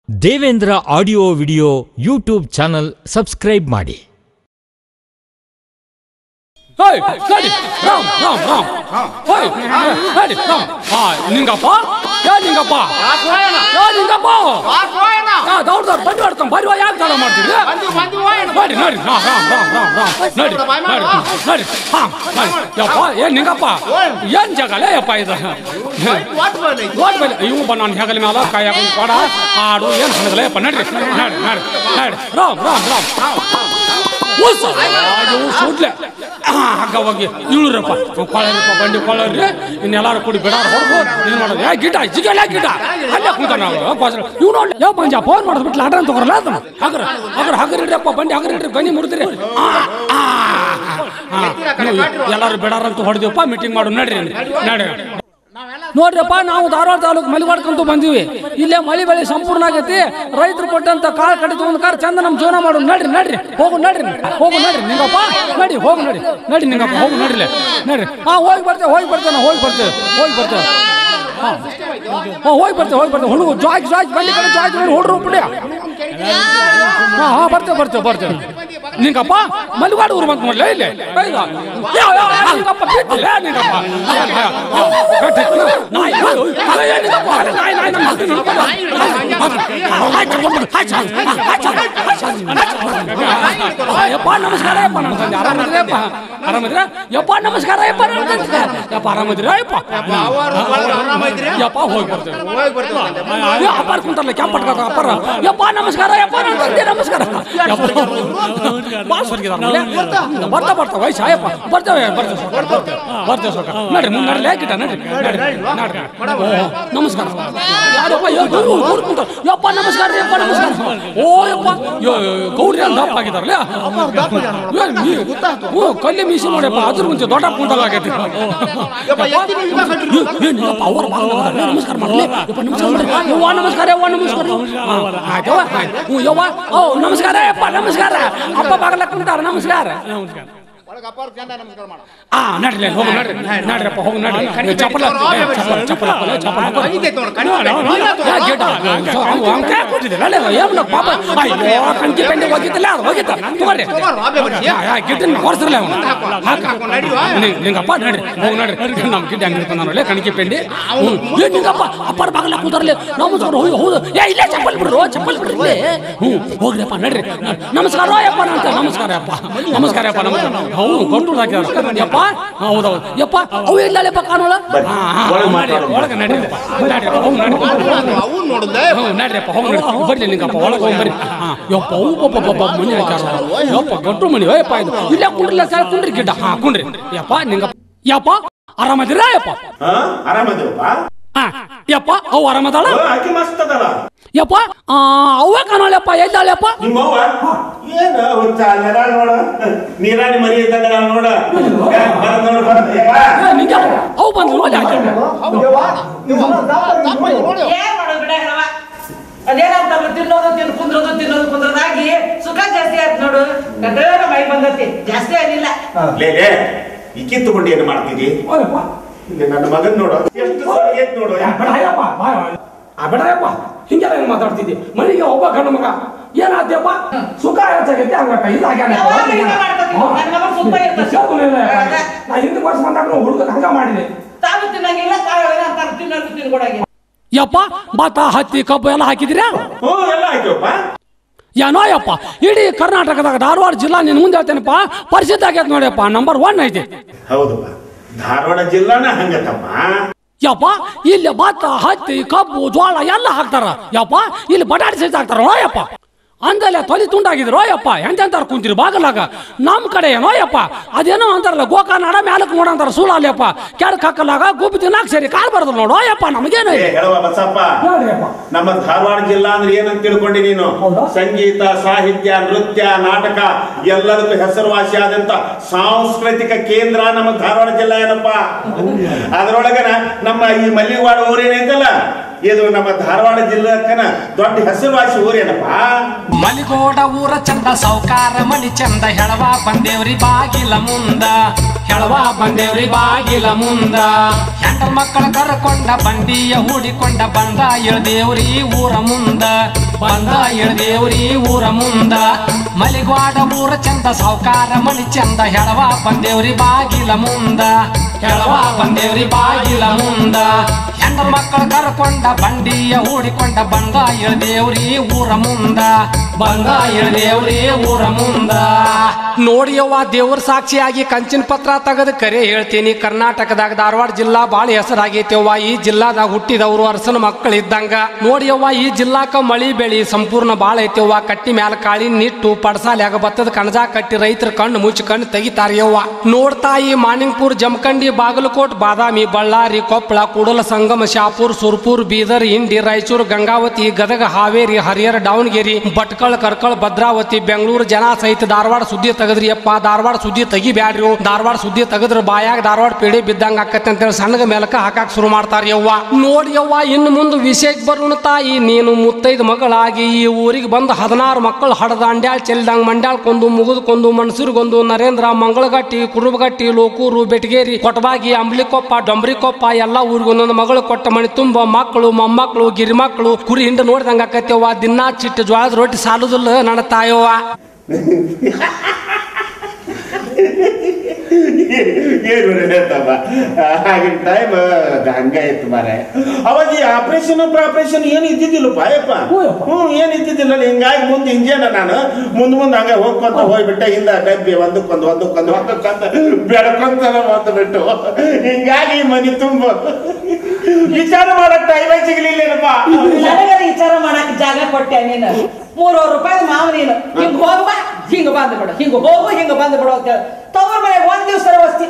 Devendra audio video YouTube channel subscribe ಮಾಡಿ ಹೇಯ್ ನಡಿ ರಾಮ್ ರಾಮ್ ರಾಮ್ ಹೇಯ್ ನಡಿ ರಾಮ್ ಹಾ ನಿಂಗಪ್ಪ ಯಾ ನಿಂಗಪ್ಪ ಯಾ ನಿಂಗಪ್ಪ ಯಾ ದೌಡ್ ದೌಡ್ ಬಂಡಿ ಮಾಡ್ಕೊಂಡ್ ಬರುವ ಯಾಕೆ ತಡ ಮಾಡ್ತೀರಿ ನಡಿ ನಡಿ ಹಾ ರಾಮ್ ರಾಮ್ ರಾಮ್ ರಾಮ್ ನಡಿ ನಡಿ ನಡಿ ಹಾ ನಡಿ ಯಪ್ಪ ಏನ್ ನಿಂಗಪ್ಪ ಏನ್ ಜಗಲೇ ಯಪ್ಪ ಇದು ದೊಡ್ಡ ಬೈಲೆ ಇವು ಬ ನಾನು ಹೆಗಲ ಮ್ಯಾಲ ಕೈ ಹಾಕೊಂಡು ಕೊಡ ಆಡು ಏನ್ ಹಣದಲ್ಲ ಯಪ್ಪ ನಡ್ರಿ ನಡಿ ನಡಿ ನಡಿ ರಾಮ್ ರಾಮ್ ರಾಮ್ ಉಸ್ ಇವು ಸುಡ್ಲೆ ಹಗ್ಗ ಹೋಗಿ ಇಳುರಪ್ಪ ಕೊಳ್ಳರಪ್ಪ ಬಂಡಿ ಕೊಳ್ಳರ್ರಿ ಇನ್ನೆಲ್ಲಾರು ಕೂಡಿ ಬಿಡಾರ ಹೊಡ್ದು ಇದು ಮಾಡೋದು ಏ ಗಿಟ ಜಿಗಲ್ಲ ಗಿಟ ಅಲ್ಲೇ ಕುಂತ ನಾವು ಇವ್ ನೋಡಿ ಯಾವ ಮಂಜ ಫೋನ್ ಮಾಡಿದ್ಬಿಟ್ಲ ಆಟ ತಗೋರಲ್ಲ ಅದನ್ನ ಹಗರ ಹಗರ ಹಗರ ಇಡ್ರಪ್ಪ ಬಂಡಿ ಹಗರ ಇಡ್ರಿ ಬನ್ನಿ ಮುಡ್ತೀರಿ ಎಲ್ಲಾರು ಬಿಡಾರಂತ ಹೊಡೆದಿವಪ್ಪ ಮೀಟಿಂಗ್ ಮಾಡು ನಡ್ರಿ ನಡ್ರಿ ನೋಡ್ರಪ್ಪ ನಾವು ಧಾರವಾಡ ತಾಲೂಕು ಮಲಿವಾಡ್ಕೊಂತ ಬಂದೀವಿ ಇಲ್ಲೇ ಮಳಿ ಬೆಳೆ ಸಂಪೂರ್ಣ ಆಗೈತಿ ರೈತರು ಕೊಟ್ಟಂತ ಕಾಳು ಕಡಿ ತಗೊಂಡ್ ಕಾರ್ ಚಂದ ನಮ್ ಜೀವನ ಮಾಡು ನಡ್ರಿ ನಡ್ರಿ ಹೋಗು ನಡ್ರಿ ಹೋಗು ನಡ್ರಿ ನಿಂಗಪ್ಪ ನಡಿ ಹೋಗು ನಡಿ ನಡಿ ನಿಂಗಪ್ಪ ಹೋಗು ನಡ್ರಿ ನಡ್ರಿ ಹಾ ಹೋಗಿ ಬರ್ತೇವೆ ಹೋಗಿ ಬರ್ತೇವೆ ಹೋಗಿ ಬರ್ತೇವೆ ಹೋಗಿ ಬರ್ತೇವೆ ಹಾ ಹಾ, ಹೋಗಿ ಬರ್ತೇವೆ ಹೋಗಿ ಬರ್ತೇವೆ ಹುಡುಗ ಜಾಯ್ಕ್ ಜಾಯ್ಕ್ ಬಂಡಿ ಕಡೆ ಜಾಯ್ಕ್ ನೋಡಿ ಹುಡ್ರು ಬಿಡಿ ಹಾ ಹಾ ಬರ್ತೇವೆ ಬರ್ತೇವೆ ಬರ್ತೇವೆ ನಿಂಗಪ್ಪ ಮಲಿವಾಡ ಊರು ಬಂತ ನೋಡ್ಲೇ ಇಲ್ಲಿ ಹೌದಾ? ಯಾವ, ಯಾವ, ಯಾವ, ನಿಂಗಪ್ಪ ಬಿಟ್ಟಿಲ್ಲ ನಿಂಗಪ್ಪ ಯಾವ, ಯಾವ, ಯಾವ, ಬಿಟ್ಟಿಲ್ಲ. ನಾಯಿ, ನಾಯಿ, ನಾಯಿ, ಏ, ನಿಂಗಪ್ಪ, ನಾಯಿ, ನಾಯಿ, ನಮ್ಮ ಮಗನ ಹಿಡ್ಕೊಂಡು. ಹಾಯ್, ಕರ್ಕೊಂಡ್ಬಿಡು. ಹಾಯ್, ಚಾಲ್, ಹಾಯ್, ಚಾಲ್, ಹಾಯ್, ಚಾಲ್. ಆ, ಯಪ್ಪ ನಮಸ್ಕಾರ ಯಪ್ಪ ನಮಸ್ಕಾರ ಆರಾಮದ್ರಪ್ಪ ಆರಾಮದ್ರ ಯಪ್ಪ ನಮಸ್ಕಾರ ಯಪ್ಪ ನಮಸ್ಕಾರ ಯಪ್ಪ ಆರಾಮದ್ರ ಯಪ್ಪ ಯಪ್ಪ ಹೋಗಿ ಬರ್ತೇವೆ ಏ, ಅಪ್ಪಾರ್ ಕುಂತಾರಲ್ಲ ಕ್ಯಾಂಪ್ ಪಟ್ಕೋತ ಅಪ್ಪಾರ ಯಪ್ಪ ನಮಸ್ಕಾರ ಯಪ್ಪ ನನ್ನ ತಂದೆ ನಮಸ್ಕಾರ ಯಪ್ಪ ಭಾಳ ಸ್ವರ್ಗಿದಾರ ಬರ್ತಾ ಬರ್ತಾ ವಯಸ್ಸು ಆಯಪ್ಪ ಬರ್ತೇವೆ ಬರ್ತೇವೆ ಸಾವ್ಕಾರ, ಬರ್ತೇವೆ ಬರ್ತೇವೆ ಸಾವ್ಕಾರ. ನಡ್ರಿ ಮುಂದೆ ನಡ್ರಿ ಯಾಕಿಟ ನಡ್ರಿ ನಡ್ರಿ ನಡ್ರಿ ಓ, ನಮಸ್ಕಾರ ಯಾರಪ್ಪ ಯೋ, ಯೋ, ಯೋ, ಊರ್ ಕುಂತಾರ. ಯಪ್ಪ ನಮಸ್ಕಾರ ಯಪ್ಪ ನಮಸ್ಕಾರ ಓ ಯಪ್ಪ ಯೋ, ಯೋ, ಯೋ, ಗೌರಿ ಅಂತ ದಪ್ಪ ಆಗಿದಾರಲ್ಲ ಏ, ನೀ- ಓ ಕಲ್ಲಿ ಮೀಸಿ ನೋಡಪ್ಪ ಅದ್ರ ಮುಂಚೆ ದೊಡ್ಡ ಕುಂಟಲ್ ಆಗೈತಿ ಯಪ್ಪ, ಏ, ನೀನಪ್ಪ ಅವ್ರ ಬಾಳ ಬಂದಾರಲ್ಲ, ನಮಸ್ಕಾರ ಮಾಡ್ಲಿ ಯಪ್ಪ ನಮಸ್ಕಾರ ಮಾಡ್ರಿ ಯವ್ವ ನಮಸ್ಕಾರ ಯವ್ವ ನಮಸ್ಕಾರ ಹಾ, ಆಯ್ತವ್ವ ಆಯ್ತು. ಹ್ಞೂ ಯವ್ವ ಓ ನಮಸ್ಕಾರ ಯಪ್ಪ ನಮಸ್ಕಾರ ಅಪ್ಪ ಬಾಗಲ ಕುಂತಾರ ನಮಸ್ಕಾರ ಆ ನಡ್ರಿ ಅಲ್ಲಿ, ಹೋಗು ನಡ್ರಿ ನಡ್ರಪ್ಪ ಹೋಗು ನಡ್ರಿ ಚಪ್ಪಲ ಏ, ಚಪ್ಪಲ ಚಪ್ಪಲ ಹಾಕೊಳ್ಳಿ, ಚಪ್ಪಲ ಹಾಕೊಳ್ಳಿ. ಯಾ, ಗೇಟ. ಸೊ, ಅವ್ನು ಅವ್ನು ಕೈ ಕೊಟ್ಟಿದ್ದೆ, ಅಲ್ಲೇ ಏನು ಪಾಪ ಅಯ್ಯೋ ಕಣ್ಕಿ ಪೆಂಡಿ ಹೋಗಿದ್ದಿಲ್ಲ ಅದು ಹೋಗಿತ್ತ ತಗೋರಿ ಯಾ, ಯಾ, ಗಿಡ್ಡನ್ನ ಹೊರ್ಸ್ರಲ್ಲ ಅವ್ನು. ಹಾಕ. ನಿ- ನಿಂಗಪ್ಪ ನಡ್ರಿ ಹೋಗಿ ನಡ್ರಿ ನಮ್ಮ ಗಿಡ್ಡ ಹಂಗೆ ಹಿಡ್ಕೊಂಡಾನಲ್ಲ ಕಣ್ಕಿ ಪೆಂಡಿ ಹ್ಞೂ ಏ ನಿಂಗಪ್ಪ ಅಪ್ಪರ ಬಾಗಲ ಕೂತಾರಲ್ಲ ನಮಸ್ಕಾರ ಹೌದು ಹೌದು ಏ ಇಲ್ಲೇ ಚಪ್ಪಲ್ ಬಿಡ್ರು ಚಪ್ಪಲ್ ಬಿಡ್ರಿ ಇಲ್ಲೇ. ಹ್ಞೂ ಹೋಗ್ರಿಯಪ್ಪ ನಡ್ರಿ ನಡ್- ನಮಸ್ಕಾರ ಯಪ್ಪ ಅಂತ ನಮಸ್ಕಾರ ಯಪ್ಪ ನಮಸ್ಕಾರ ಯಪ್ಪ ನಮಸ್ಕಾರ ಹೌದು ಗಂಟು ಹಾಕಿದಾರೆ ಯಪ್ಪ ಹೌದೌದು ಯಪ್ಪ ಅವು ಇಲ್ಲಪ್ಪ ಕಾಣೋಳ ಒಳಗೆ ನಡ್ರಿಯಪ್ಪ ನಡ್ರಿಯಪ್ಪ ಹೋಗಿ ನಡ್ರಿ ಅವ್ನು ನೋಡಿದ್ದೆ ಹ್ಞೂ ನಡ್ರಿಯಪ್ಪ ಹೋಗಿ ನಡ್ರಿ ಬರ್ಲಿ ನಿಂಗಪ್ಪ ಒಳಗೆ ಹೋಗಿ ಬರ್ರಿ ಹಾಂ ಯಪ್ಪ ಅವು ಪಾಪ ಪಾಪ ಮನೆ ಹಾಕ್ಯಾರ ಯಪ್ಪ ಗಂಟು ಮನೆ ಯಪ್ಪ ಇದು ಇಲ್ಲೇ ಕುಂಡ್ರಿಲ್ಲ ಸರ್ ಕುಂಡ್ರಿ ಗಿಡ್ಡ ಹಾಂ ಕುಂಡ್ರಿ ಯಪ್ಪ ನಿಂಗಪ್ಪ ಯಪ್ಪ ಆರಾಮದಿರ ಯಪ್ಪ ಹಾ ಆರಾಮದೇವಪ್ಪ ಹಾ ಯಪ್ಪ ಅವು ಆರಾಮದಾಳ ಆಕಿ ಮಸ್ತ್ ಅದಲ್ಲ ಯಪ್ಪ ಆ, ಅವ್ವ ಕಾಣೋಳಪ್ಪ ಎದ್ದಾಳಪ್ಪ ನಿಮ್ಮವ್ವ ಏನ ಹುಚ್ಚ ನೆರಾಳ್ ನೋಡ ನೀರಾಣಿ ಮರಿ ಇದ್ದಂಗ ನಾನ್ ನೋಡ ಏ, ಬರದ್ ನೋಡು ಬರದ್ ಯವ್ವ. ನಿಂಗೆ ಅವು ಬಂದು ನೋಡಿ ಹಾಕಿ ಏನ್ ಮಾಡೋದು ಬಿಡ ಹೇಳವ ಅದೇನಂತಲ್ಲ ತಿನ್ನೋದು ತಿನ್ ಕುಂದ್ರೋದು ತಿನ್ನೋದು ಕುಂದ್ರದಾಗಿ ಸುಖ ಜಾಸ್ತಿ ಆಯ್ತು ನೋಡು ಗಡ್ಡ ಮೈ ಬಂದತಿ ಜಾಸ್ತಿ ಆಗಿಲ್ಲ ಲೇ ಲೇ ಇಕ್ಕಿ ತಗೊಂಡು ಏನ್ ಮಾಡ್ತಿದಿ ಇಲ್ಲಿ ನನ್ನ ಮಗನ್ ನೋಡು ಎಷ್ಟು ಸರಿ ಐತ್ ನೋಡು ಬೇಡಯಪ್ಪ ಆ ಬೇಡಯಪ್ಪ ಹಿಂಗೆಲ್ಲ ಏನು ಮಾತಾಡ್ತಿದ್ದಿ ಮನೆಗೆ ಒಬ್ಬ ಗಂಡು ಮಗ ಏನಾದ್ಯಪ್ಪ ಸುಖ ಹೆಚ್ಚಾಗೈತೆ ಹಂಗಕ್ಕ ಇದಾಗ್ಯಾನ ಯಾವಾಗ ಹೀಗೆ ಮಾಡ್ಕೊತೀವಿ? ನನ್ನ ಮಗ ಸುಖ ಇರ್ತದೆ. ನಾ ಹಿಂದೆ ವರ್ಷ ಬಂದಾಗ ಹುಡುಗ ಹಂಗ ಮಾಡಿದೆ ತಾನು ತಿನ್ನಂಗಿಲ್ಲ ತಾವು ಅಂತಾರೆ ತಿನ್ನೋದು ತಿನ್ಕೊಡಂಗಿಲ್ಲ ಯಪ್ಪ ಭತ್ತ ಹತ್ತಿ ಕಬ್ಬು ಎಲ್ಲ ಹಾಕಿದಿರಾ ಹ್ಞೂ ಎಲ್ಲ ಆಯ್ತಪ್ಪ ಏನೋ ಯಪ್ಪ ಇಡೀ ಕರ್ನಾಟಕದಾಗ ಧಾರವಾಡ ಜಿಲ್ಲಾ ನಿನ್ ಮುಂದೆ ಹೇಳ್ತೇನಪ್ಪ ಪರಿಸ್ಥಿತಿ ಆಗೈತೆ ನೋಡಿಯಪ್ಪ ನಂಬರ್ ಒನ್ ಐತಿ ಹೌದಪ್ಪ ಧಾರವಾಡ ಜಿಲ್ಲಾನ ಹಂಗತ್ತಮ್ಮ ಯಪ್ಪ ಇಲ್ಲಿ ಭತ್ತ ಹತ್ತಿ ಕಬ್ಬು ಜೋಳ ಎಲ್ಲ ಹಾಕ್ತಾರ ಯಪ್ಪ ಇಲ್ಲಿ ಬಟಾಟೆ ಸಹಿತ ಹಾಕ್ತಾರ ಯಪ್ಪ ಅಂದಲ್ಲೇ ತೊಲಿ ತುಂಡಾಗಿದ್ರು ಯಪ್ಪ ಎಂತೆಂತಾರ ಕುಂತಿರಿ ಬಾಗಲಾಗ ನಮ್ಮ ಕಡೆ ಏನೋ ಯಪ್ಪ ಅದೇನೋ ಅಂತಾರಲ್ಲ ಗೋಕಾನಾಡ ಮ್ಯಾಲಕ್ ನೋಡಂತಾರ ಸುಳ್ಳಲ್ಲಪ್ಪ ಕೆಳಕ್ ಹಾಕಲಾಗ ಗುಬ್ಬಿ ತಿನ್ನಾಕ ಸರಿ ಕಾಲ್ ಬರೋದು ನೋಡೋ ಯಪ್ಪ ನಮಗೇನು ಏ ಹೇಳವ ಬಸಪ್ಪ ನಮ್ಮ ಧಾರವಾಡ ಜಿಲ್ಲಾ ಅಂದ್ರೆ ಏನಂತ ತಿಳ್ಕೊಂಡಿ ನೀನು ಸಂಗೀತ ಸಾಹಿತ್ಯ ನೃತ್ಯ ನಾಟಕ ಎಲ್ಲದಕ್ಕೂ ಹೆಸರುವಾಸಿಯಾದಂತ ಸಾಂಸ್ಕೃತಿಕ ಕೇಂದ್ರ ನಮ್ಮ ಧಾರವಾಡ ಜಿಲ್ಲಾ ಏನಪ್ಪ ಅದ್ರೊಳಗನ ನಮ್ಮ ಈ ಮಲ್ಲಿವಾಡ ಊರೇನೈತಲ್ಲ ಇದು ನಮ್ಮ ಧಾರವಾಡ ಜಿಲ್ಲೆಕನ ದೊಡ್ಡ ಹೆಸರುವಾಸಿ ಊರೇನಪ್ಪ ಮಲಿಗೋಡ ಊರ ಚಂದ ಸೌಕಾರ ಮನಿ ಚಂದ ಹೆಳವ ಬಂದೇವ್ರಿ ಬಾಗಿಲ ಮುಂದ ಹೆಳವ ಬಂದೇವ್ರಿ ಬಾಗಿಲ ಮುಂದ ಹೆಂಡ ಮಕ್ಕಳ ಕರ್ಕೊಂಡ ಬಂಡಿಯ ಹೂಡಿಕೊಂಡ ಬಂದ ಇಳ್ದೇವ್ರಿ ಊರ ಮುಂದ ಬಂದ ಇಳ್ದೇವ್ರಿ ಊರ ಮುಂದ ಮಲಿಗೋಡ ಊರ ಚಂದ ಸೌಕಾರ ಮನಿ ಚಂದ ಹೆಳವ ಬಂದೇವ್ರಿ ಬಾಗಿಲ ಮುಂದ ಹೆಳವ ಬಂದೇವ್ರಿ ಬಾಗಿಲ ಮುಂದ ಹೆಂಡ ಮಕ್ಕಳ ಕರ್ಕೊಂಡ ಬಂಡಿಯ ಹೂಡಿಕೊಂಡ ಬಂದ ಇಳ್ದೇವ್ರಿ ಊರ ಮುಂದ ಬಂದ ಇಳ್ದೇವ್ರಿ ಊರ ಮುಂದ ನೋಡಿಯವ್ವ ದೇವ್ರ ಸಾಕ್ಷಿಯಾಗಿ ಕಂಚಿನ ಪತ್ರ ತೆಗೆದು ಕರೆ ಹೇಳ್ತೀನಿ ಕರ್ನಾಟಕದಾಗ ಧಾರವಾಡ ಜಿಲ್ಲಾ ಬಾಳ ಹೆಸರಾಗೈತೆವ್ವ ಈ ಜಿಲ್ಲಾದಾಗ ಹುಟ್ಟಿದವರು ಅರಸನ ಮಕ್ಕಳಿದ್ದಂಗ ನೋಡಿಯವ್ವ ಈ ಜಿಲ್ಲಾಕ ಮಳಿ ಬೆಳಿ ಸಂಪೂರ್ಣ ಬಾಳ ಐತೆವ್ವ ಕಟ್ಟಿ ಮ್ಯಾಲ ಕಾಳಿ ನಿಟ್ಟು ಪಡಸಾಲ್ಯಾಗ ಭತ್ತದ ಕಣಜ ಕಟ್ಟಿ ರೈತರ ಕಣ್ಣು ಮುಚ್ಚಿ ಕಣ್ಣು ತೆಗಿತಾರ್ಯವ್ವ ನೋಡ್ತಾ ಈ ಮಾನಿಂಗ್ಪುರ್ ಜಮಖಂಡಿ ಬಾಗಲಕೋಟ್ ಬಾದಾಮಿ ಬಳ್ಳಾರಿ ಕೊಪ್ಪಳ ಕೂಡಲ ಸಂಗಮ ಶಾಪುರ್ ಸುರ್ಪುರ್ ಬೀದರ್ ಇಂಡಿ ರಾಯಚೂರು ಗಂಗಾವತಿ ಗದಗ ಹಾವೇರಿ ಹರಿಹರ ದಾವಣಗೆರೆ ಭಟ್ಕಳ ಕರ್ಕಳ ಭದ್ರಾವತಿ ಬೆಂಗಳೂರು ಜನ ಸಹಿತ ಧಾರವಾಡ ಸುದ್ದಿ ತೆಗದ್ರಿ ಅಪ್ಪ ಧಾರವಾಡ ಸುದ್ದಿ ತೆಗಿಬ್ಯಾಡ್ರಿ ಧಾರವಾಡ ಸುದ್ದಿ ತೆಗದ್ರ ಬಾಯಾಗ ಧಾರವಾಡ ಪೇಡೆ ಬಿದ್ದಂಗ ಆಕತ್ತೆ ಅಂತೇಳಿ ಸಣ್ಣಗ ಮೇಲಕ ಹಾಕಾಕ್ ಶುರು ಮಾಡ್ತಾರ ಯವ್ವ ನೋಡಿ ಯವ್ವ ಇನ್ನು ಮುಂದೆ ವಿಷಯಕ್ಕೆ ಬರೋಣ ತಾಯಿ ನೀನು ಮುತ್ತೈದ ಮಗಳಾಗಿ ಈ ಊರಿಗೆ ಬಂದು ಹದಿನಾರು ಮಕ್ಕಳು ಹಡದ ಅಂಡ್ಯಾಳ್ ಚೆಲ್ದಂಗ್ ಮಂಡ್ಯಾಳ್ ಕೊಂದು ಮುಗಿದ್ಕೊಂದು ಮನ್ಸೂರ್ಗೊಂದು ನರೇಂದ್ರ ಮಂಗಳಗಟ್ಟಿ ಕುರುಬಗಟ್ಟಿ ಲೋಕೂರು ಬೆಟಗೇರಿ ಕೊಟಬಾಗಿ ಅಂಬ್ಲಿಕೊಪ್ಪ ಡೊಂಬ್ರಿಕೊಪ್ಪ ಎಲ್ಲ ಊರಿಗೆ ಒಂದೊಂದು ಮಗಳು ಕೊಟ್ಟ ಮಣಿ ತುಂಬ ಮಕ್ಕಳು ಮೊಮ್ಮಕ್ಕಳು ಗಿರಿ ಮಕ್ಕಳು ಕುರಿ ಹಿಂಡ ನೋಡ್ದಂಗ ಆಕತ್ಯವ್ವ ದಿನಾ ಚಿಟ್ಟು ಜ್ವಾಳದ ರೊಟ್ಟಿ ಸಾಲುದಿಲ್ಲ ನನ್ನ ತಾಯವ್ವ ಏನು ಹೇಳ್ತಮ್ಮ ಆಗಿನ ಟೈಮ್ ಹಂಗ ಇತ್ತು ಮಾರೆ ಅವಾಗ ಈ ಆಪರೇಷನ್ ಆಪರೇಷನ್ ಏನು ಇದ್ದಿದ್ದಿಲ್ಲಪ್ಪ ಅಯ್ಯಪ್ಪ ಹ್ಞೂ ಏನು ಇದ್ದಿದ್ದಿಲ್ಲ ಹಿಂಗಾಗಿ ಮುಂದೆ ಹಿಂಗೇನ ನಾನು ಮುಂದ್ ಮುಂದೆ ಹಂಗೆ ಹೋಗ್ಕೊಂತ ಹೋಗ್ಬಿಟ್ಟೆ ಹಿಂದ ಡಬ್ಬಿ ಒಂದಕ್ಕೊಂದು ಒಂದಕ್ಕೊಂದು ಒಂದಕ್ಕೊಂದು ಬೆಳಕೊಂತ ಬಂದು ಬಿಟ್ಟು ಹಿಂಗಾಗಿ ಈ ಮನಿ ತುಂಬ ವಿಚಾರ ಮಾಡಕ್ ಟೈಮೇ ಸಿಗ್ಲಿಲ್ಲೇನಪ್ಪ ನನಗರ ವಿಚಾರ ಮಾಡಕ್ ಜಾಗ ಕೊಟ್ಟೆ ನೀನು ಮೂರುವರೆ ರೂಪಾಯಿ ಮಾವ ನೀನು ಹಿಂಗ್ ಹೋಗ್ಬಾ ಹಿಂಗ ಬಂದ್ ಬಿಡು ಹಿಂಗ ಹೋಗು ಹಿಂಗ ಬಂದ್ ಬಿಡು ಅಂತ ಹೇಳಿ ತವ್ರ ಮನೆ ಒಂದ್ ದಿವ್ಸ ವಸ್ತಿ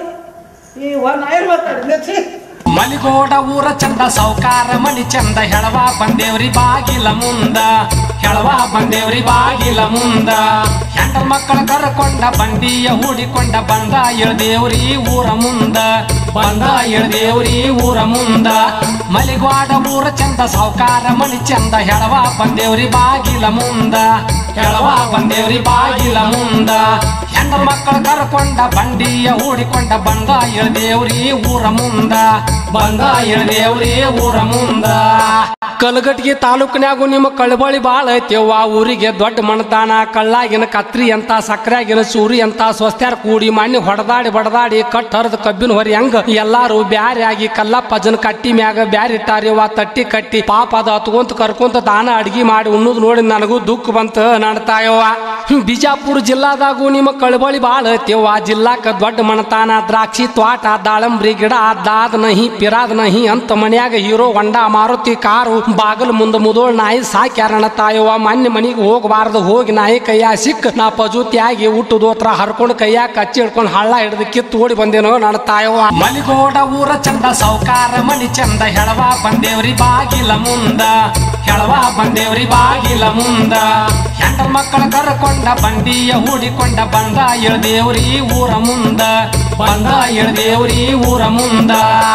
ಈ ಒಂದ್ ಐದು ಮಾತಾಡಿದ್ನಿ ಮಲಿಗೋಡ ಊರ ಚಂದ ಸೌಕಾರ ಮನಿ ಚಂದ ಹೆಳವ ಬಂದೇವ್ರಿ ಬಾಗಿಲ ಮುಂದ ಹೆಳವ ಬಂದೇವ್ರಿ ಬಾಗಿಲ ಮುಂದ ಹೆಂಡ ಮಕ್ಕಳ ಕರ್ಕೊಂಡ ಬಂಡಿಯ ಹೂಡಿಕೊಂಡ ಬಂದ ಇಳ್ದೇವ್ರಿ ಊರ ಮುಂದ ಬಂದ ಇಳ್ದೇವ್ರಿ ಊರ ಮುಂದ ಮಲಿಗೋಡ ಊರ ಚಂದ ಸೌಕಾರ ಮನಿ ಚಂದ ಹೆಳವ ಬಂದೇವ್ರಿ ಬಾಗಿಲ ಮುಂದ ಹೆಳವ ಬಂದೇವ್ರಿ ಬಾಗಿಲ ಮುಂದ ಹೆಂಡ ಮಕ್ಕಳ ಕರ್ಕೊಂಡ ಬಂಡಿಯ ಹೂಡಿಕೊಂಡ ಬಂದ ಇಳ್ದೇವ್ರಿ ಊರ ಮುಂದ ಬಂದ ಇಳ್ದೇವ್ರಿ ಊರ ಮುಂದ ಕಲಗಟ್ಟಿಗೆ ತಾಲೂಕಿನ್ಯಾಗು ನಿಮ್ಮ ಕಳಬಳಿ ಬಾಳ ಐತೆವ್ವ ಊರಿಗೆ ದೊಡ್ಡ ಮಣತಾನ ಕಳ್ಳಾಗಿನ ಕತ್ರಿ ಅಂತ ಸಕ್ರ್ಯಾಗಿನ ಚೂರಿ ಅಂತ ಸ್ವಸ್ತ್ಯಾರ ಕೂಡಿ ಮಣ್ಣಿ ಹೊಡೆದಾಡಿ ಬಡದಾಡಿ ಕಟ್ ಹರಿದ ಕಬ್ಬಿನ ಹೊರಿ ಹಂಗ ಎಲ್ಲಾರು ಬ್ಯಾರೆ ಆಗಿ ಕಲ್ಲಪ್ಪಜನ ಕಟ್ಟಿ ಮ್ಯಾಗ ಬ್ಯಾರೆ ಇಟ್ಟಾರ್ಯವ್ವ ತಟ್ಟಿ ಕಟ್ಟಿ ಪಾಪ ಅದ ಹತ್ಕೊಂತ ಕರ್ಕೊಂತ ತಾನ ಅಡ್ಗಿ ಮಾಡಿ ಉಣ್ಣುದ್ ನೋಡಿ ನನಗೂ ದುಃಖ ಬಂತ ನಡ್ತಾಯವ್ವ ಬಿಜಾಪುರ ಜಿಲ್ಲಾದಾಗೂ ನಿಮ್ಮ ಕಳಬಳಿ ಬಾಳ ಐತೆವ್ವ ಜಿಲ್ಲಾಕ ದೊಡ್ಡ ಮಣತಾನ ದ್ರಾಕ್ಷಿ ತ್ವಾಟ ದಾಳಂಬ್ರಿ ಗಿಡ ದಾದ ನಹಿ ಪಿರಾದ ನಹಿ ಅಂತ ಮನ್ಯಾಗ ಹೀರೋ ಹೊಂಡ ಮಾರುತಿ ಕಾರು ಬಾಗಲ್ ಮುಂದ ಮುದೋಳ್ ನಾಯಿ ಸಾಕ್ಯಾರಣ ತಾಯವ್ವ ಮನ್ನೆ ಮನಿಗೆ ಹೋಗಬಾರ್ದು ಹೋಗಿ ನಾಯಿ ಕೈಯ ಸಿಕ್ ನಾ ಪಜೂತಿಯಾಗಿ ಊಟ ದೋತ್ರ ಹರ್ಕೊಂಡು ಕೈಯಾಗ ಕಚ್ಚಿ ಹಿಡ್ಕೊಂಡು ಹಳ್ಳ ಹಿಡ್ದು ಕಿತ್ತು ಓಡಿ ಬಂದೇನೋ ನನ್ನ ತಾಯವ್ವ ಮಲಿಗೋಡ ಊರ ಚಂದ ಸೌಕಾರ ಮನಿ ಚಂದ ಹೆಳವ ಬಂದೇವ್ರಿ ಬಾಗಿಲ ಮುಂದ ಹೆಳವ ಬಂದೇವ್ರಿ ಬಾಗಿಲ ಮುಂದ ಹೆಂಡ ಮಕ್ಕಳ ಕರ್ಕೊಂಡ ಬಂಡಿಯ ಹೂಡಿಕೊಂಡ ಬಂದ ಇಳ್ದೇವ್ರಿ ಊರ ಮುಂದ ಬಂದ ಇಳ್ದೇವ್ರಿ ಊರ ಮುಂದ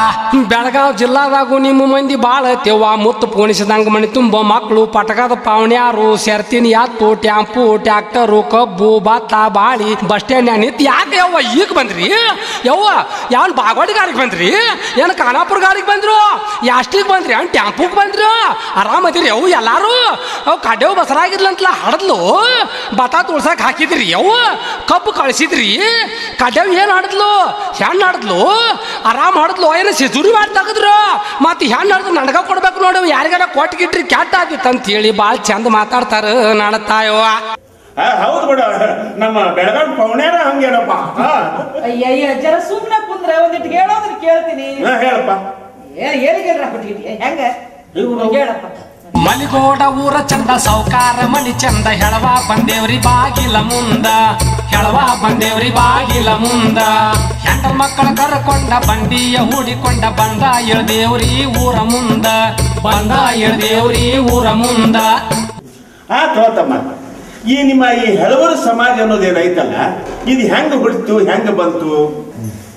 ಬೆಳಗಾವ್ ಜಿಲ್ಲಾದಾಗೂ ನಿಮ್ಮ ಮಂದಿ ಬಾಳ ಐತೆವ್ವ ಮುತ್ತು ಪೋಣಿಸಿದಂಗ ಮನಿ ತುಂಬ ಮಕ್ಕಳು ಪಟಕದ ಪಾವಣ್ಯಾರು ಸೆರ್ತಿನ ಯಾತು ಟ್ಯಾಂಪು ಟ್ಯಾಕ್ಟರು ಕಬ್ಬು ಭತ್ತ ಬಾಳಿ ಬಸ್ ಸ್ಟ್ಯಾಂಡ್ ನಿಂತು ಯಾಕೆ ಯವ್ವ ಈಗ ಬಂದ್ರಿ ಯವ್ವ ಯಾವ ಬಾಗವಾಡಿ ಗಾಡಿಗೆ ಬಂದ್ರಿ ಏನು ಖಾನಾಪುರ ಗಾಡಿಗೆ ಬಂದ್ರು ಯಾಸ್ಟಿಗೆ ಬಂದ್ರಿ ಏನು ಟ್ಯಾಂಪುಗೆ ಬಂದ್ರು ಆರಾಮದಿರಿ ಅವು ಎಲ್ಲಾರು ಅವು ಕಡ್ಯವು ಬಸರಾಗಿರ್ಲಂತಲ ಹಡದ್ಲು ಬತ ತುಳ್ಸಕ್ ಹಾಕಿದ್ರಿ ಅವು ಕಬ್ಬು ಕಳಿಸಿದ್ರಿ ಕಡ್ಯವ್ ಏನು ಹಡದ್ಲು ಹೆಣ್ಣು ಹಡದ್ಲು ಆರಾಮ್ ಹಡದ್ಲು ಏನು ಸಿಜುರಿ ಮಾಡಿ ತೆಗದ್ರು ಮತ್ತೆ ಹೆಣ್ಣು ಹಡ್ದು ನನಗ ಕೊಡ್ಬೇಕು ನೋಡಿ ಯಾರಿಗಾರ ಕೊಟ್ಗಿಟ್ರಿ ಕೆಟ್ಟ ಆಗಿತ್ತು ಅಂತ ಹೇಳಿ ಭಾಳ ಚಂದ ಮಾತಾಡ್ತಾರ ನಾಡ ತಾಯವ್ವ ಆ, ಹೌದು ಬಿಡ ನಮ್ಮ ಬೆಳಗಾವಿ ಪೌಣ್ಯಾರ ಹಂಗೇನಪ್ಪ ಹಾ ಅಯ್ಯಯ್ಯ ಜರ ಸುಮ್ನೆ ಕುಂದ್ರೆ ಒಂದಿಟ್ಟು ಹೇಳೋದ್ರ ಕೇಳ್ತೀನಿ ಹಾ, ಹೇಳಪ್ಪ ಏನ್ ಏನಿಗೆಲ್ರ ಕೊಟ್ಟಿದ್ಯ ಹೆಂಗ ಹೇಳಪ್ಪ ಮಲಿಗೋಡ ಊರ ಚಂದ ಸೌಕಾರ ಮನಿ ಚಂದ ಹೆಳವ ಬಂದೇವ್ರಿ ಬಾಗಿಲ ಮುಂದ ಹೆಳವ ಬಂದೇವ್ರಿ ಬಾಗಿಲ ಮುಂದ ಹೆಂಡ ಮಕ್ಕಳ ಕರ್ಕೊಂಡ ಬಂಡಿಯ ಹೂಡಿಕೊಂಡ ಬಂದ ಇಳ್ದೇವ್ರಿ ಊರ ಮುಂದ ಬಂದ ಇಳ್ದೇವ್ರಿ ಊರ ಮುಂದ ಆ ತೋತಮ್ಮ ಈ ನಿಮ್ಮ ಈ ಹೆಳವರು ಸಮಾಜ ಅನ್ನೋದೇನೈತಲ್ಲ ಇದು ಹೆಂಗ ಹುಟ್ಟಿತು ಹೆಂಗ ಬಂತು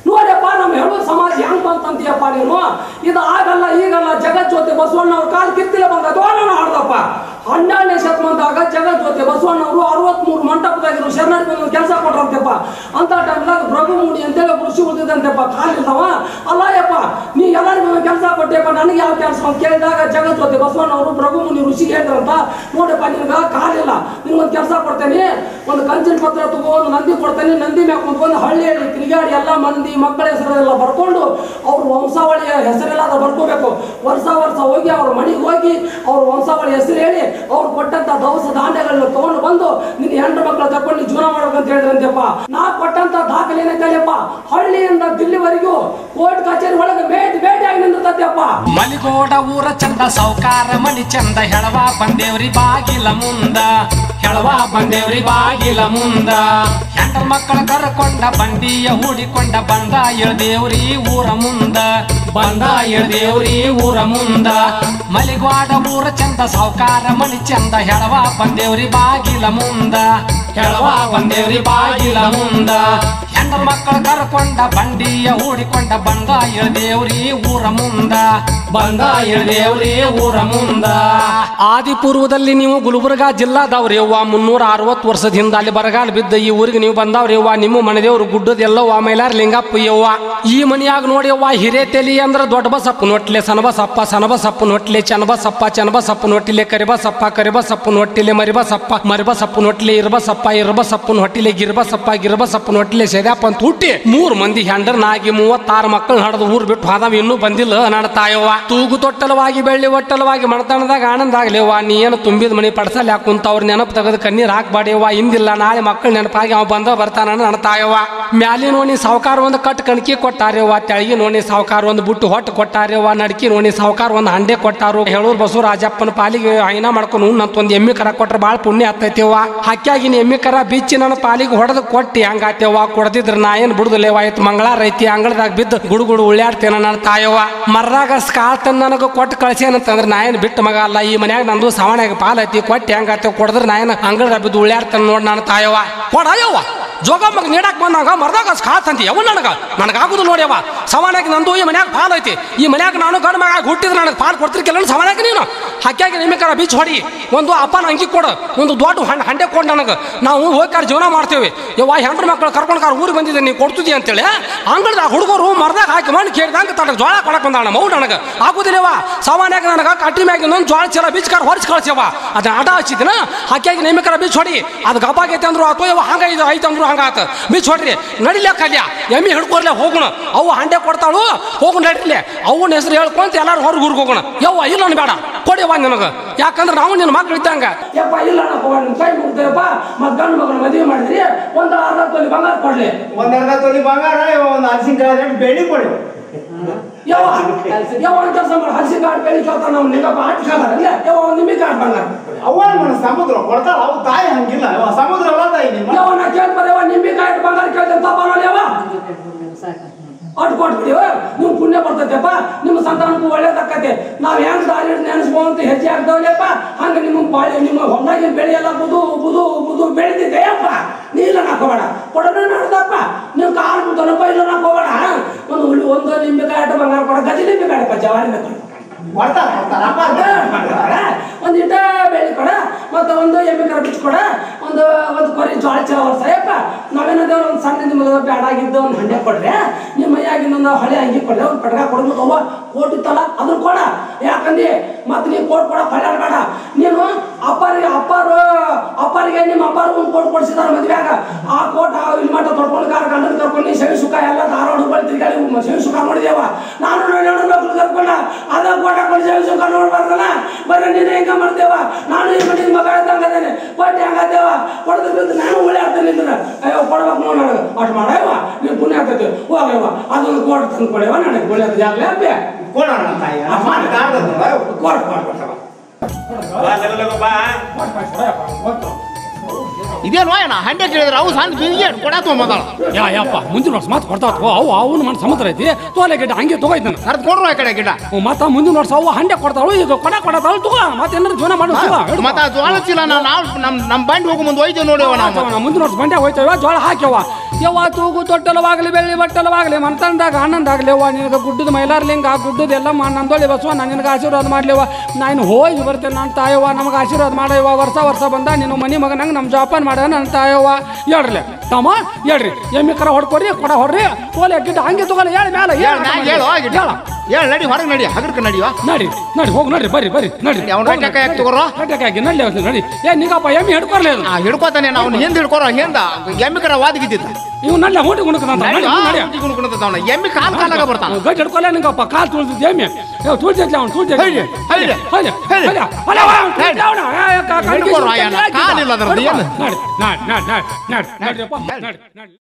ನೋಡಪ್ಪ ನಮ್ಮ ಹೇಳೋ ಸಮಾಜ ಹೆಂಗ್ ಬಂತಂತೀಯಪ್ಪ ನೀನು ಇದು ಆಗಲ್ಲ ಈಗಲ್ಲ ಜಗಜ್ಯೋತಿ ಬಸವಣ್ಣವ್ರ ಕಾಲ್ ಕಿತ್ತಿಲ್ಲ ಬಂದ ದೋಣ ಆಡ್ದಪ್ಪ ಹನ್ನೆರಡನೇ ಶತಮಾನದಾಗ ಜಗಜ್ಯೋತಿ ಬಸವಣ್ಣವರು ಅರವತ್ಮೂರು ಮಂಟಪದಾಗಿರೋ ಶರಣರಿಗೆ ಒಂದು ಕೆಲಸ ಕೊಟ್ರಂತೆಪ್ಪ ಅಂತ ಟೈಮ್ದಾಗ ಭೃಗುಮುನಿ ಅಂತೇಳಿ ಋಷಿ ಉಳಿದಿದ್ದಂತೆಪ್ಪ ಕಾಲಿಲ್ಲವ ಅಲ್ಲ ಯಪ್ಪ ನೀ ಎಲ್ಲರಿಗೂ ಒಂದು ಕೆಲಸ ಕೊಟ್ಟೆಪ್ಪ ನನಗೆ ಯಾವ ಕೆಲಸ ಅಂತ ಕೇಳಿದಾಗ ಜಗಜ್ಯೋತಿ ಬಸವಣ್ಣವರು ಭೃಗುಮುನಿ ಋಷಿ ಹೇಳಿದ್ರಂತ ನೋಡಪ್ಪ ನಿನಗ ಕಾಲಿಲ್ಲ ನಿನಗೊಂದು ಕೆಲಸ ಕೊಡ್ತೇನೆ ಒಂದು ಕಂಚಿನ ಪತ್ರ ತಗೋ ಒಂದು ನಂದಿ ಕೊಡ್ತೇನೆ ನಂದಿ ಮ್ಯಾಗ ಕುಂತ್ಕೊಂಡು ಹಳ್ಳಿಯಲ್ಲಿ ತಿರುಗಾಡಿ ಎಲ್ಲ ಮಂದಿ ಮಕ್ಕಳ ಹೆಸರೆಲ್ಲ ಬರ್ಕೊಂಡು ಅವ್ರ ವಂಶಾವಳಿಯ ಹೆಸರೆಲ್ಲ ಅದ ಬರ್ಕೋಬೇಕು ವರ್ಷ ವರ್ಷ ಹೋಗಿ ಅವ್ರ ಮನೆಗೆ ಹೋಗಿ ಅವ್ರ ವಂಶಾವಳಿ ಹೆಸರು ಹೇಳಿ ಅವ್ರು ಕೊಟ್ಟಂತ ದವಸ ಧಾನ್ಯಗಳನ್ನ ತಗೊಂಡು ಬಂದು ನಿನ್ನ ಹೆಣ್ಣು ಮಕ್ಕಳು ಕರ್ಕೊಂಡು ನೀನ್ ಜೀವನ ಮಾಡ್ಬೇಕಂತ ಹೇಳಿದ್ರಂತೆಪ್ಪ ನಾ ಕೊಟ್ಟಂತ ದಾಖಲೆ ಏನೈತಲ್ಲಪ್ಪ ಹಳ್ಳಿಯಿಂದ ದಿಲ್ಲಿವರೆಗೂ ಕೋರ್ಟ್ ಕಚೇರಿ ಒಳಗೆ ಭೇಟಿ ಭೇಟಿಯಾಗಿ ನಿಂದಿರ್ತೈತೆಪ್ಪ ಮಲಿಗೋಡ ಊರ ಚಂದ ಸೌಕಾರ ಮನಿ ಚಂದ ಹೆಳವ ಬಂದೇವ್ರಿ ಬಾಗಿಲ ಮುಂದ ಹೆಳವ ಬಂದೇವ್ರಿ ಬಾಗಿಲ ಮುಂದ ಹೆಂಡ್ರ ಮಕ್ಕಳ ಕರ್ಕೊಂಡ ಬಂಡಿಯ ಹೂಡಿಕೊಂಡ ಬಂದ ಇಳ್ದೇವ್ರಿ ಊರ ಮುಂದ ಬಂದ ಇಳ್ದೇವ್ರಿ ಊರ ಮುಂದ ಮಲಿಗೋಡ ಊರ ಚಂದ ಸೌಕಾರ ಮನಿ ಚಂದ ಹೆಳವ ಬಂದೇವ್ರಿ ಬಾಗಿಲ ಮುಂದ ಹೆಳವ ಬಂದೇವ್ರಿ ಬಾಗಿಲ ಮುಂದ ಹೆಂಡ್ರ ಮಕ್ಕಳ ಕರ್ಕೊಂಡ ಬಂಡಿಯ ಹೂಡಿಕೊಂಡ ಬಂದ ಇಳ್ದೇವ್ರಿ ಊರ ಮುಂದ ಬಂದ ಇಳ್ದೇವ್ರಿ ಊರ ಮುಂದ ಆದಿಪೂರ್ವದಲ್ಲಿ ನೀವು ಗುಲ್ಬರ್ಗಾ ಜಿಲ್ಲಾದವ್ರಿ ಅವ್ವ ಮುನ್ನೂರ ಅರವತ್ತು ವರ್ಷದ ಹಿಂದ ಅಲ್ಲಿ ಬರಗಾಲ ಬಿದ್ದ ಈ ಊರಿಗೆ ನೀವು ಬಂದವ್ರಿ ಅವ್ವ ನಿಮ್ಮ ಮನೆದೇವ್ರು ಗುಡ್ಡದ ಎಲ್ಲವ್ವ ಮೈಲಾರ ಲಿಂಗಪ್ಪ ಯವ್ವ ಈ ಮನಿಯಾಗ ನೋಡಿ ಅವ್ವ ಹಿರೇತೆಲಿ ಅಂದ್ರ ದೊಡ್ಡ ಬಸಪ್ಪ ನೋಟ್ಲೆ ಸನಬಸಪ್ಪ ಸನಬಸಪ್ಪ ನೋಟ್ಲೆ ಚನ್ನಬಸಪ್ಪ ಚನ್ನಬಸಪ್ಪ ನೋಟಿಲೆ ಕರಿಬಸಪ್ಪ ಕರಿಬಸಪ್ಪ ನೋಟಿಲೆ ಮರಿಬಸಪ್ಪ ಮರಿಬಸಪ್ಪ ನೋಟ್ಲೆ ಇರ್ಬಸಪ್ಪ ಇರ್ಬಸಪ್ಪನ ಹೊಟ್ಟಿಲೆ ಗಿರ್ಬಸಪ್ಪ ಗಿರ್ಬಸಪ್ಪ ನೋಟಿಲೆ ಸೆದ್ಯಾಪ ಅಂತ ಹುಟ್ಟಿ ಮೂರ್ ಮಂದಿ ಹೆಂಡರ್ನಾಗಿ ಮೂವತ್ತಾರು ಮಕ್ಕಳು ಹಡದು ಊರ್ ಬಿಟ್ಟು ಹೋದವ ಇನ್ನೂ ಬಂದಿಲ್ಲ ನನ್ನ ತಾಯವ್ವ ತೂಗು ತೊಟ್ಟಲವಾಗಿ ಬೆಳ್ಳಿ ಒಟ್ಟಲವಾಗಿ ಮಣತನದಾಗ ಆನಂದ ಆಗ್ಲೇವ್ವ ನೀ ಏನು ತುಂಬಿದ ಮನಿ ಪಡ್ಸಲ್ ಯಾಕೆ ಕುಂತ ಅವ್ರ ನೆನಪು ತೆಗೆದು ಕಣ್ಣೀರ್ ಹಾಕ್ಬಾಡಿಯವ್ವ ಇಂದಿಲ್ಲ ನಾಳೆ ಮಕ್ಕಳು ನೆನಪಾಗಿ ಅವ ಬಂದ ಬರ್ತಾನ ನನ್ನ ತಾಯವ್ವ ಮ್ಯಾಲಿ ನೋಣಿ ಸಾವುಕಾರ ಒಂದು ಕಟ್ ಕಣಕಿ ಕೊಟ್ಟಾರ್ಯವ್ವ ತೆಳಗಿ ನೋಣಿ ಸಾವುಕಾರ ಒಂದು ಬುಟ್ಟು ಹೊಟ್ಟು ಕೊಟ್ಟಾರ್ಯವ್ವ ನಡ್ಕಿ ನೋಣಿ ಸಾವುಕಾರ ಒಂದು ಹಂಡೆ ಕೊಟ್ಟಾರು ಹೇಳೂರ್ ಬಸವ ರಾಜಪ್ಪನ ಪಾಲಿಗೆ ಹೈನ ಮಾಡ್ಕೊಂಡು ನಂತ ಒಂದು ಎಮ್ಮಿ ಕರ ಕೊಟ್ರೆ ಭಾಳ ಪುಣ್ಯ ಆಗ್ತೈತಿವ್ವ ಹಕ್ಕಿಯಾಗಿನ ಎಮ್ಮಿ ಕರ ಬಿಚ್ಚಿ ನನ್ನ ಪಾಲಿಗೆ ಹೊಡೆದು ಕೊಟ್ಟಿ ಹಂಗಾತ್ಯವ್ವ ಕೊಡದಿದ್ರ ನಾ ಏನು ಬಿಡುದಿಲ್ಲ ಆಯ್ತು ಮಂಗಳಾರ ಐತಿ ಅಂಗಳದಾಗ ಬಿದ್ದು ಗುಡು ಗುಡು ಉಳ್ಯಾಡ್ತೇನ ನನ್ನ ತಾಯವ್ವ ಮರ್ರಾಗ ಕಾಲ್ ತಂದು ನನಗೆ ಕೊಟ್ಟು ಕಳ್ಸೇನಂತಂದ್ರೆ ನಾ ಏನು ಬಿಟ್ಟು ಮಗ ಅಲ್ಲ ಈ ಮನ್ಯಾಗ ನಂದು ಸವಣ್ಯಾಗ ಪಾಲ್ ಐತಿ ಕೊಟ್ಟು ಹೆಂಗಾತ್ಯವ ಕೊಡದ್ರೆ ನಾ ಏನು ಅಂಗಳದಾಗ ಬಿದ್ದು ಉಳ್ಯಾಡ್ತೇನೆ ನೋಡಿ ನನ್ನ ತಾಯವ್ವ ಕೊಡ ಅಯ್ಯವ್ವ ಜೋಗಮ್ಮಗ ನೀಡಕ್ ಬಂದಾಗ ಮರ್ದಾಗ ಕಾಲ್ ತಂತಿ ಯಾವ ನನಗ ನನಗಾಗುದು ನೋಡ್ಯವ ಸವಣ್ಯಾಗ ನಂದು ಈ ಮನ್ಯಾಗ ಪಾಲ್ ಐತಿ ಈ ಮನ್ಯಾಗ ನಾನು ಗಂಡ ಮಗ ಹುಟ್ಟಿದ್ರೆ ನನಗೆ ಪಾಲ್ ಕೊಡ್ತಿರ್ಕಿಲ್ಲ ಸವಣ್ಯಾಗ ನೀನು ಹಕ್ಕಿಯಾಗಿ ನಿಮಿಕರ ಬೀಚ್ ಹೊಡಿ ಒಂದು ಅಪ್ಪನ ಅಂಗಿ ಕೊಡು ಒಂದು ದೊಡ್ಡ ಹಣ್ಣು ಹಂಡೆ ಕೊಡು ನನಗೆ ನಾವು ಹೋಗ್ಕಾರ ಜೀವನ ಮಾಡ್ತೇವೆ ಯವ್ವ ಹೆಂಡ್ರ ಮಕ್ಕಳು ಕರ್ಕೊಂಡು ಕಾರ್ ಊರಿಗೆ ಬಂದಿದ್ದೆ ನೀವು ಕೊಡ್ತಿದ್ದಿ ಅಂತೇಳಿ ಅಂಗಳದಾಗ ಹುಡುಗರು ಮರ್ದಾಗ ಹಾಕಿ ಮಣ್ಣು ಕೇಳಿದಂಗೆ ತನಗೆ ಜೋಳ ಕೊಡಕ್ ಬಂದಾಳ ಮೌ ನನಗೆ ಆಗುದಿಲ್ಲವ ಸಾಮಾನ್ಯಾಗ ನನಗೆ ಕಟ್ಟಿ ಮ್ಯಾಗ ಇನ್ನೊಂದು ಜೋಳ ಚೀಲ ಬೀಚ್ ಕಾರ್ ಹೊರಿಸಿ ಕಳ್ಸ್ಯವ ಅದನ್ನ ಆಟ ಹಚ್ಚಿದಿನ ಹಾಕಿಯಾಗಿ ನೇಮಿಕರ ಬೀಚ್ ಹೊಡಿ ಅದು ಗಬ್ಬಾಗೈತೆ ಅಂದ್ರು ಅಥವಾ ಯವ್ವ ಹಂಗ ಇದು ಐತೆ ಅಂದ್ರು ಹಂಗಾತ ಬೀಚ್ ಹೊಡ್ರಿ ನಡಿಲೆ ಕಲ್ಯ ಎಮ್ಮಿ ಹಿಡ್ಕೊರ್ಲೆ ಹೋಗೋಣ ಅವು ಹಂಡೆ ಕೊಡ್ತಾಳು ಹೋಗು ನಡಿಲೆ ಅವನ ಹೆಸರು ಹೇಳ್ಕೊಂತ ಎಲ್ಲಾರು ಹೊರಗೆ ಊರಿಗೆ ಹೋಗೋಣ ಯವ್ವ ಇಲ್ಲ ಅನ್ ಬೇಡ ಕೊಡಿಯವ್ವ ನಿನಗೆ ಯಾಕಂದ್ರೆ ನಾವು ನಿನ್ನ ಮಕ್ಳು ಇದ್ದಂಗ ಯಪ್ಪ ಇಲ್ಲ ಅಣ್ಣಪ್ಪ ನಿಮ್ ಕೈ ಮುಗ್ದೇಯಪ್ಪ ಮತ್ ಗಂಡು ಮಗನ ಮದುವೆ ಮಾಡಿದ್ರಿ ಒಂದು ಅರ್ಧ ತೊಲಿ ಬಂಗಾರ ಕೊಡ್ಲಿ ಒಂದ್ ಅರ್ಧ ತೊಲಿ ಬಂಗಾರ ಒಂದು ಹಲಸಿನಕಾಯಿ ಬೆಳ್ಳಿ ಕೊಡಿ ಯಾವ ಯಾವ ಕೆಲಸ ಮಾಡಿ ಹಸಿ ಕಾಡ್ ಬೆಳಿ ಕೇಳ್ತಾನ ನಾವು ನಿಂಗಪ್ಪ ಆಟ ಕಾಲ ಯಾವ ನಿಮಗೆ ಕಾಡ್ ಬಂಗಾರ ಅವ್ವ మన ಸಮುದ್ರ ಕೊಡ್ತಾಳ ಅವು ತಾಯಿ ಹಂಗಿಲ್ಲ ಅವ್ವ ಸಮುದ್ರ ಅಲ್ಲ ತಾಯಿ ನಿಮ್ಮ ಯಾವ ನಾ ಕೇಳ್ತಾರೆ ಯಾವ ನಿಂಬೆ ಕಾಯಿ ಬಂಗಾರ ಕೇಳ್ತೇನೆ ತಪ್ಪ ಯಾವ ಅಟ್ ಕೊಟ್ಬಿಡಿ ನಿಮ್ ಪುಣ್ಯ ಬರ್ತೈತೆಪ್ಪ ನಿಮ್ಮ ಸಂತಾನಕ್ಕೂ ಒಳ್ಳೇದಾಕತೆ ನಾವ್ ಹೆಂಗ್ ದಾರಿ ನೆನೆಸ್ಕೊಂತ ಹೆಜ್ಜೆ ಆಗ್ತಾವಲ್ಲಪ್ಪ ಹಂಗ ನಿಮ್ಮ ಬಾಳೆ ನಿಮ್ಮ ಹೊಲ್ದಾಗಿನ ಬೆಳೆ ಎಲ್ಲ ಬುದು ಬುದು ಬುದು ಬೆಳೆದಿದೆ ಅಪ್ಪ ನೀಲ್ಲ ಹಾಕೋಬೇಡ ಕೊಡೋಣ ನೋಡ್ದಪ್ಪ ನೀವು ಕಾಳು ಮುದ್ದನಪ್ಪ ಇಲ್ಲ ಹಾಕೋಬೇಡ ಒಂದು ಉಳ್ಳಿ ಒಂದು ನಿಂಬೆಕಾಯಿ ಅಟ್ಟ ಬಂಗಾರ ಕೊಡ ಗಜ ನಿಂಬೆಕಾಯಿ ಅಪ್ಪ ಜವಾರಿ ಬೇಕಾದ್ರೆ ಕೊಡ್ತಾರ ಕೊಡ್ತಾರಪ್ಪ ಒಂದು ಇಟ ಬೆಳಿ ಕೊಡ ಮತ್ತೆ ಒಂದು ಎಮ್ಮೆ ಕರ ಬಿಚ್ಚ ಕೊಡ ಒಂದು ಒಂದು ಕೊರಿ ಜೋಳ ಚಲ ವರ್ಷ ಯಪ್ಪ ನಾವೇನದೇವ್ರ ಒಂದು ಸಣ್ಣ ನಿಮ್ಗೆ ಬ್ಯಾಡಾಗಿದ್ದು ಒಂದು ಹಂಡೆ ಕೊಡ್ರಿ ನಿಮ್ಮ ಮೈಯಾಗಿನ ಒಂದು ಹಳೆ ಅಂಗಿ ಕೊಡ್ರಿ ಒಂದು ಪಟ್ಕ ಕೊಡ್ಬೇಕು ಅವ್ವ ಕೊಟ್ಟಿತ್ತಲ್ಲ ಅದನ್ನ ಕೊಡ ಯಾಕಂದಿ ಮತ್ತೆ ನೀವು ಕೋಟ್ ಕೊಡ ಬೇಡ ನೀನು ಅಪ್ಪರಿಗೆ ಅಪ್ಪಾರು ಅಪ್ಪರಿಗೆ ನಿಮ್ಮ ಅಪ್ಪಾರು ಒಂದು ಕೋಟ್ ಕೊಡಿಸಿದಾರ ಮದ್ವೆಯಾಗ ಆ ಕೋಟ್ ಇಲ್ಲಿ ಮಟ್ಟ ತೊಡ್ಕೊಂಡು ಕಾರ ಗಂಡನ ಕರ್ಕೊಂಡು ನೀ ಸವಿ ಸುಖ ಎಲ್ಲ ಧಾರವಾಡ ಹುಬ್ಬಳ್ಳಿ ತಿರ್ಗಾಡಿ ಸವಿ ಸುಖ ನೋಡಿದೇವ ನಾನು ನೋಡಿ ನೋಡ್ಬೇಕು ಕರ್ಕೊಂಡ ಅದ ಕೋಟ ಕೊಡಿ ಸವಿ ಸುಖ ನೋಡ್ಬಾರ್ದಲ್ಲ ಬರೀ ನೀನು ಹೆಂಗ ಮಾಡ್ತೇವ ನಾನು ಈ ಮನೆಗೆ ಮಗ ಇದ್ದಂಗದೇನೆ ಕೊಟ್ಟು ಹೆಂಗದೇವ ಕೊಡದ ಬಿದ್ದು ನಾನು ಉಳಿ ಆಗ್ತೇನೆ ನಿಂದ್ರ ಅಯ್ಯೋ ಕೊಡ್ಬೇಕು ನೋಡಿ ನನಗೆ ಅಷ್ಟು ಮಾಡಯ್ಯವ ನೀನು ಪುಣ್ಯ ಆಗ್ತೈತಿ ಹೋಗಯ್ಯವ ಅದೊಂದು ಕೋಟ್ ತಂದು ಕೊಡ್ಯವ ನನಗೆ ಒಳ್ಳೆಯದು ಜಾಗಲೇ ಅಬ್ಬೆ ಕೊಡೋಣ ತಾಯಿ ಮಾಡಿ ಕಾಡ್ದಲ್ಲ ಕೋಟ್ ಕೊಡ್ಬೇಕು ಇದೇನು ಅಣ್ಣ ಹಂಡೆ ಕೇಳಿದ್ರೆ ಅವು ಸಣ್ಣ ಬಿಂದಿಗೆ ಕೊಡ ತೊಗೊಂಬಂದಾಳ ಯಾ ಯಪ್ಪ ಮುಂದಿನ ವರ್ಷ ಮಾತು ಕೊಡ್ತಾವ ತಗೋ ಅವು ಅವನು ಮನ ಸಮುದ್ರ ಐತಿ ತೋಲೆ ಗಿಡ್ಡ ಹಂಗೆ ತಗೋಯ್ತಾನ ಕರ್ದು ಕೊಡ್ರು ಆ ಕಡೆ ಗಿಡ ಮತ್ತ ಮುಂದಿನ ವರ್ಷ ಅವು ಹಂಡೆ ಕೊಡ್ತಾಳು ಈಗ ಕೊಡ ಕೊಡತಾಳು ತಗೋ ಮತ್ತೆ ಏನಾರು ಜೀವನ ಮಾಡೋ ಮತ್ತ ಆ ಜೋಳ ಚೀಲ ನಾವು ನಾವು ನಮ್ ನಮ್ ಬಂಡಿ ಹೋಗೋ ಮುಂದೆ ಒಯ್ದೇವ್ ನೋಡಿವ ನಾವು ಮುಂದಿನ ವರ್ಷ ಬಂಡೆ ಹೋಯ್ತೇವ ಜೋಳ ಹಾಕ್ಯವ ಯವ್ವ ತೂಗು ತೊಟ್ಟಲವಾಗಲಿ ಬೆಳ್ಳಿ ಬಟ್ಟಲವಾಗಲಿ ಮನ್ತಂದಾಗ ಆನಂದಾಗಲಿ ಅವ್ವ ನಿನಗೆ ಗುಡ್ಡದ ಮೈಲಾರ್ಲಿಂಗ ಆ ಗುಡ್ಡದ ಎಲ್ಲ ಮಾ ನಂದೊಳಿ ಬಸವ ನಾನು ನಿನಗೆ ಆಶೀರ್ವಾದ ಮಾಡ್ಲಿವ ನಾನು ಹೋಗಿ ಬರ್ತೇನೆ ನನ್ನ ತಾಯವ್ವ ನಮಗೆ ಆಶೀರ್ವಾದ ಮಾಡಯ್ಯವ ವರ್ಷ ವರ್ಷ ಬಂದ ನೀನು ಮನೆ ಮಗನಂಗೆ ನಮ್ಮ ಜೋಪಾನ ಮಾಡ ನನ್ನ ತಾಯವ್ವ ಹೇಳ್ರಿ ತಮ್ಮ ಹೇಳ್ರಿ ಎಮ್ಮಿ ಕರ ಹೊಡ್ಕೊರಿ ಕೊಡ ಹೊಡ್ರಿ ಓಲೆ ಗಿಡ್ಡ ಹಂಗೆ ತಗೊಳ್ಳಿ ಹೇಳಿ ಮೇಲೆ ಹೇಳು ನಾ ಹೇಳು ಹೋಗಿ ಹೇಳ ಹೇಳು ನಡಿ ಹೊರಗೆ ನಡಿ ಹಗರ್ಕ ನಡಿಯೋ ನಡಿ ನಡಿ ಹೋಗಿ ನಡಿ ಬರ್ರಿ ಬರ್ರಿ ನಡಿ ಅವ್ನ ರೊಟ್ಟಿ ಯಾಕೆ ತಗೋರೋ? ರೊಟ್ಟಿ ನಡಿ ಅವ್ನು ನಡಿ ಏ ನಿಗಪ್ಪ ಎಮ್ಮಿ ಹಿಡ್ಕೊರ್ಲಿ ಅದು ಆ ಹಿಡ್ಕೋತಾನೆ ಅವ್ನು ಹಿಂದೆ ಹಿಡ್ಕೊರೋ ಹಿಂದ ಎಮ್ಮಿ ಕರ ವಾದಿಗಿದ್ದಿದ್ದ ಇವ್ ನಲ್ಲ ಹೊಂಟಿ ಕುಣಕಂತ ನಡಿ ನಡಿ ಕುಣ್ಕೊಂಡವನ ಎಮ್ಮಿ ಕಾಲ್ ಕಾಲಾಗ ಬರ್ತಾನ ಗಟ್ಟಿ ಹಿಡ್ಕೊಲ್ಲ ನಿಂಗಪ್ಪ ಕಾಲು ತುಳಿದಿದ್ದೆ ಎಮ್ಮೆ ತುಳಿದಿದ್ಲೆ ಅವ್ನು ತುಳಿದಿದ್ದೆ ಹೈದೆ, ಹೈದೆ, ಹೈದೆ, ಹೈದೆ. ಹೈದೆ. ಅಲ್ಲ, ಅವ ಅವ್ನು ತುಳ್ದ ಅವ್ನು. ಏ, ಏ, ಕಾ- ಕಣ್ಣಿಗೆ ಹಿಡ್ಕೊರೋ ಸುತ್ತ ಅಯ್ಯನ, ಹಾಕಿದ. ಕಾಲಿಲ್ಲ ಅದ್ರದ್ದು, ಏನು? ನಡಿ ನಡಿ ನಡಿ ನಡಿ ನಡಿ ನಡಿಯಪ್ಪ ನಡಿ ನಡಿ